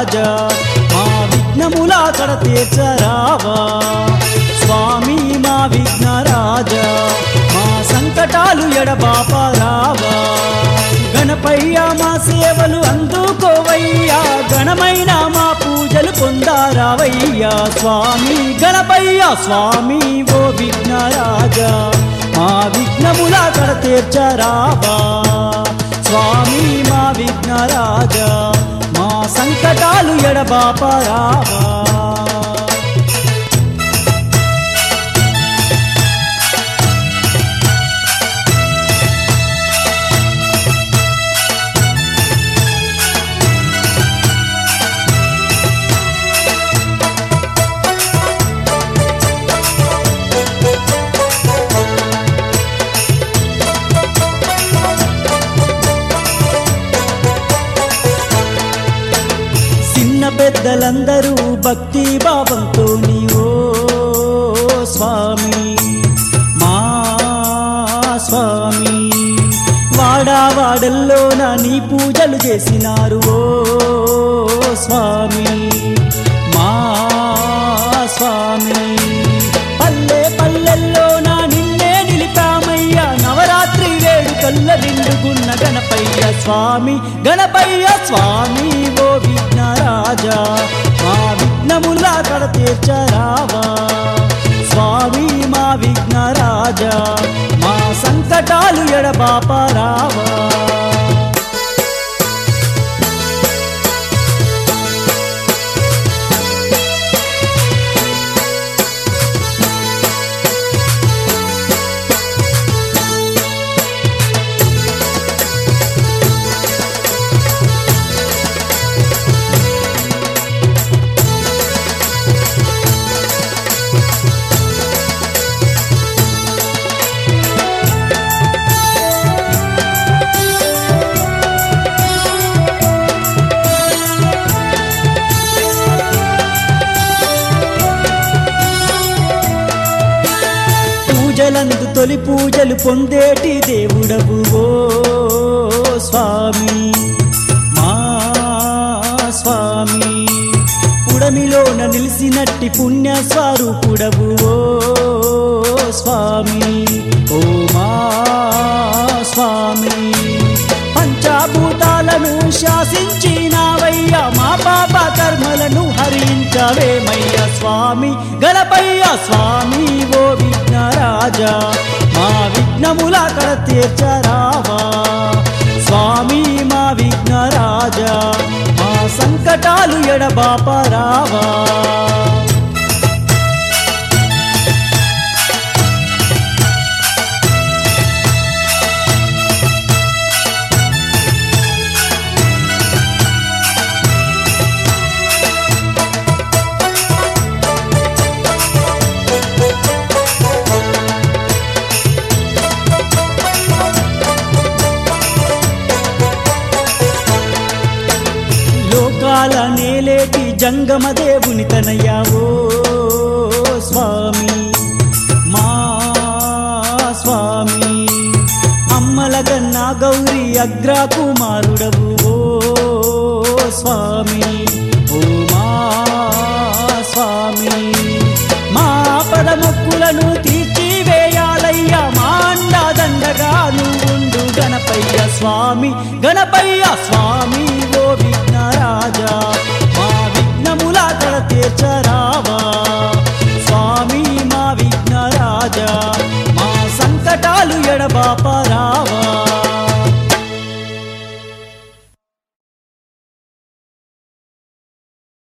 రాజా మా విఘ్నముల కడ తీర్చరావా స్వామి మా విఘ్న రాజా మా సంకటాలు ఎడబాపరావా గణపయ్య మా సేవలు అందుకోవయ్యా గణమైన మా పూజలు పొందారావయ్యా స్వామి గణపయ్య స్వామి ఓ విఘ్న రాజా మా విఘ్నముల కడ తీర్చరావా స్వామి మా విఘ్న రాజా మా సంకటాలు ఎడబాపరావా చిన్న పెద్దలందరూ భక్తి భావంతో ఓ స్వామి మా స్వామి వాడావాడల్లో నా నీ పూజలు చేసినారు ఓ స్వామి మా స్వామి పల్లె పల్లెల్లో నా నిన్నే నిలిపామయ్యా నవరాత్రి వేడుకల్ల నిండుకున్న గణపయ్య స్వామి గణపయ్య స్వామి ఓ విఘ్న రాజా మా విఘ్నములా కడ తీర్చరావా స్వామి మా విఘ్న రాజా మా సంకటాలు ఎడబాపరావా పూజలందు తొలి పూజలు పొందేటి దేవుడవు ఓ స్వామి మా స్వామి పుడమిలోన నిలిసినట్టి పుణ్య స్వరూపుడవు ఓ స్వామి ఓ మా స్వామి పంచాభూతాలను శాసించినావయ్యా మా పాప కర్మలను హరించవేమయ్య స్వామి గణపయ్య స్వామి ఓ విఘ్న రాజా మా విఘ్నముల కడ తీర్చరావా స్వామి మా విఘ్న రాజా మా సంకటాలు ఎడబాపరావా లోకాల నేలేటి జంగమ దేవుని తనయ్యావో స్వామి మా స్వామి అమ్మల కన్నా గౌరీ అగ్ర కుమారుడవు ఓ స్వామి ఓ మా స్వామి మా పదముక్కులను తీర్చివేయాలయ్యా మా అండా దండగా నువ్వుండు గణపయ్య స్వామి గణపయ్య స్వామి